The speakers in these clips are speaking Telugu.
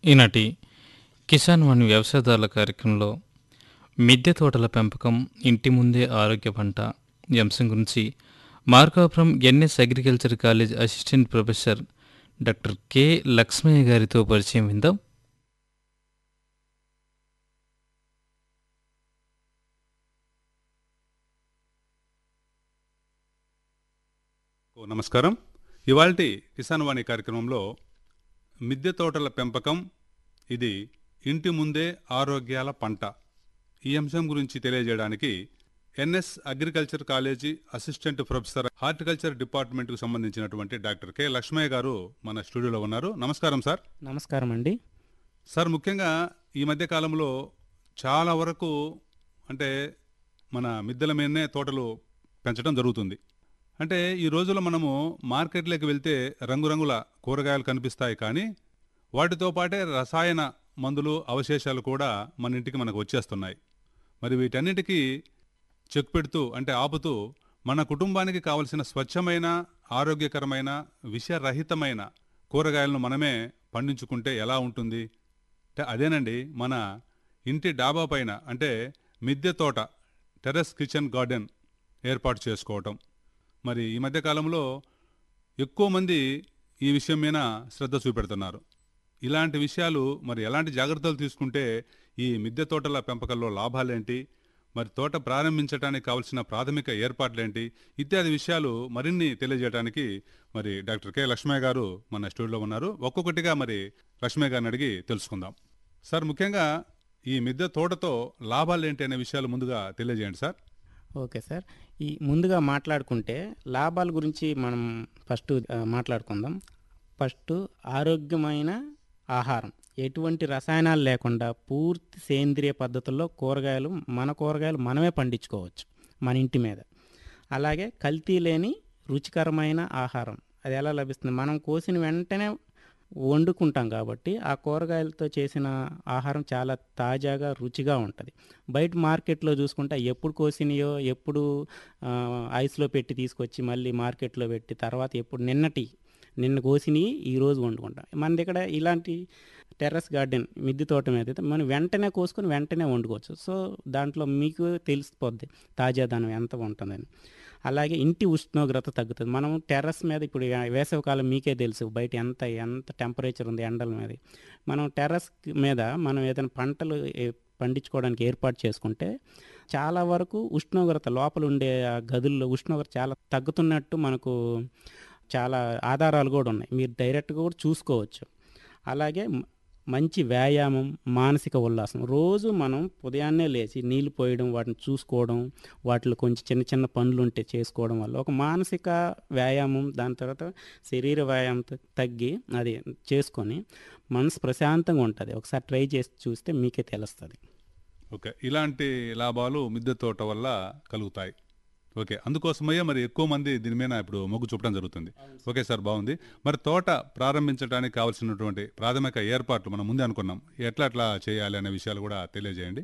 ఈనాటి కిసాన్ వాణి వ్యవసాయదారుల కార్యక్రమంలో మిద్దె తోటల పెంపకం ఇంటి ముందే ఆరోగ్య పంట ఈ అంశం గురించి Markapuram NS agriculture college assistant professor doctor K Lakshmaiah గారితో పరిచయం విందాం ఓ నమస్కారం ఇవాల్టి కిసాన్ వాణి కార్యక్రమంలో మిద్దె తోటల పెంపకం ఇది ఇంటి ముందే ఆరోగ్యాల పంట ఈ అంశం గురించి తెలియజేయడానికి NS agriculture college assistant professor horticulture డిపార్ట్మెంట్కు సంబంధించినటువంటి డాక్టర్ కె లక్ష్మయ్య గారు మన స్టూడియోలో ఉన్నారు నమస్కారం సార్ నమస్కారం అండి సార్ ముఖ్యంగా ఈ మధ్య కాలంలో చాలా వరకు అంటే మన మిద్దెల మీదనే తోటలు పెంచడం జరుగుతుంది అంటే ఈ రోజుల్లో మనము మార్కెట్లోకి వెళ్తే రంగురంగుల కూరగాయలు కనిపిస్తాయి కానీ వాటితో పాటే రసాయన మందులు అవశేషాలు కూడా మన ఇంటికి మనకు వచ్చేస్తున్నాయి మరి వీటన్నిటికీ చెక్ పెడుతూ అంటే ఆపుతూ మన కుటుంబానికి కావలసిన స్వచ్ఛమైన ఆరోగ్యకరమైన విషరహితమైన కూరగాయలను మనమే పండించుకుంటే ఎలా ఉంటుంది అంటే అదేనండి మన ఇంటి డాబా పైన అంటే మిద్దె తోట టెర్రస్ కిచెన్ గార్డెన్ ఏర్పాటు చేసుకోవటం మరి ఈ మధ్య కాలంలో ఎక్కువ మంది ఈ విషయం మీద శ్రద్ధ చూపెడుతున్నారు ఇలాంటి విషయాలు మరి ఎలాంటి జాగ్రత్తలు తీసుకుంటే ఈ మిద్దె తోటల పెంపకంలో లాభాలేంటి మరి తోట ప్రారంభించడానికి కావలసిన ప్రాథమిక ఏర్పాట్లేంటి ఇత్యాది విషయాలు మరిన్ని తెలియజేయడానికి మరి డాక్టర్ కె లక్ష్మయ్య గారు మన స్టూడియోలో ఉన్నారు ఒక్కొక్కటిగా మరి లక్ష్మయ్య గారిని అడిగి తెలుసుకుందాం సార్ ముఖ్యంగా ఈ మిద్దె తోటతో లాభాలేంటి అనే విషయాలు ముందుగా తెలియజేయండి సార్ ఓకే సార్ ఈ ముందుగా మాట్లాడుకుంటే లాభాల గురించి మనం ఫస్ట్ ఆ, మాట్లాడుకుందాం ఫస్ట్ ఆరోగ్యమైన ఆహారం ఎటువంటి రసాయనాలు లేకుండా పూర్తి సేంద్రియ పద్ధతుల్లో కూరగాయలు మన కూరగాయలు మనమే పండించుకోవచ్చు మన ఇంటి మీద అలాగే కల్తీ లేని రుచికరమైన ఆహారం అది ఎలా లభిస్తుంది మనం కోసిన వెంటనే వండుకుంటాం కాబట్టి ఆ కూరగాయలతో చేసిన ఆహారం చాలా తాజాగా రుచిగా ఉంటుంది బయట మార్కెట్లో చూసుకుంటే ఎప్పుడు కోసినాయో ఎప్పుడు ఆ, ఐస్లో పెట్టి తీసుకొచ్చి మళ్ళీ మార్కెట్లో పెట్టి తర్వాత ఎప్పుడు నిన్నటి నిన్న కోసినవి ఈరోజు వండుకుంటాం మన దగ్గర ఇలాంటి టెర్రస్ గార్డెన్ మిద్దె తోట మీద అయితే మనం వెంటనే కోసుకొని వెంటనే వండుకోవచ్చు సో దాంట్లో మీకు తెలిసిపోద్ది తాజాదనం ఎంత ఉంటుందని అలాగే ఇంటి ఉష్ణోగ్రత తగ్గుతుంది మనం టెర్రస్ మీద ఇప్పుడు వేసవికాలం మీకే తెలుసు బయట ఎంత ఎంత టెంపరేచర్ ఉంది ఎండల మీద మనం టెర్రస్ మీద మనం ఏదైనా పంటలు ఏ- పండించుకోవడానికి ఏర్పాటు చేసుకుంటే చాలా వరకు ఉష్ణోగ్రత లోపల ఉండే ఆ గదుల్లో ఉష్ణోగ్రత చాలా తగ్గుతున్నట్టు మనకు చాలా ఆధారాలు కూడా ఉన్నాయి మీరు డైరెక్ట్గా కూడా చూసుకోవచ్చు అలాగే మ- మంచి వ్యాయామం మానసిక ఉల్లాసం రోజు మనం ఉదయాన్నే లేచి నీళ్లు పోయడం వాటిని చూసుకోవడం వాటిలో కొంచెం చిన్న చిన్న పనులు ఉంటే చేసుకోవడం వల్ల ఒక మానసిక వ్యాయామం దాని తర్వాత శరీర వ్యాయామం త- తగ్గి అది చేసుకొని మనసు ప్రశాంతంగా ఉంటుంది ఒకసారి ట్రై చేసి చూస్తే మీకే తెలుస్తుంది ఓకే ఇలాంటి లాభాలు మిద్దె తోట వల్ల కలుగుతాయి ఓకే అందుకోసమయ్యే మరి ఎక్కువ మంది దీని మీద ఇప్పుడు మొగ్గు చూపడం జరుగుతుంది ఓకే సార్ బాగుంది మరి తోట ప్రారంభించడానికి కావాల్సినటువంటి ప్రాథమిక ఏర్పాట్లు మనం ముందే అనుకున్నాం ఎట్లా ఎట్లా చేయాలి అనే విషయాలు కూడా తెలియజేయండి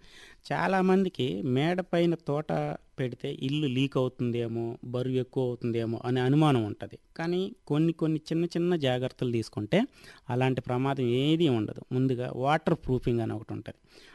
చాలామందికి మేడ పైన తోట పెడితే ఇల్లు లీక్ అవుతుందేమో బరువు ఎక్కువ అవుతుందేమో అనే అనుమానం ఉంటుంది కానీ కొన్ని కొన్ని చిన్న చిన్న జాగ్రత్తలు తీసుకుంటే అలాంటి ప్రమాదం ఏదీ ఉండదు ముందుగా వాటర్ ప్రూఫింగ్ అని ఒకటి ఉంటుంది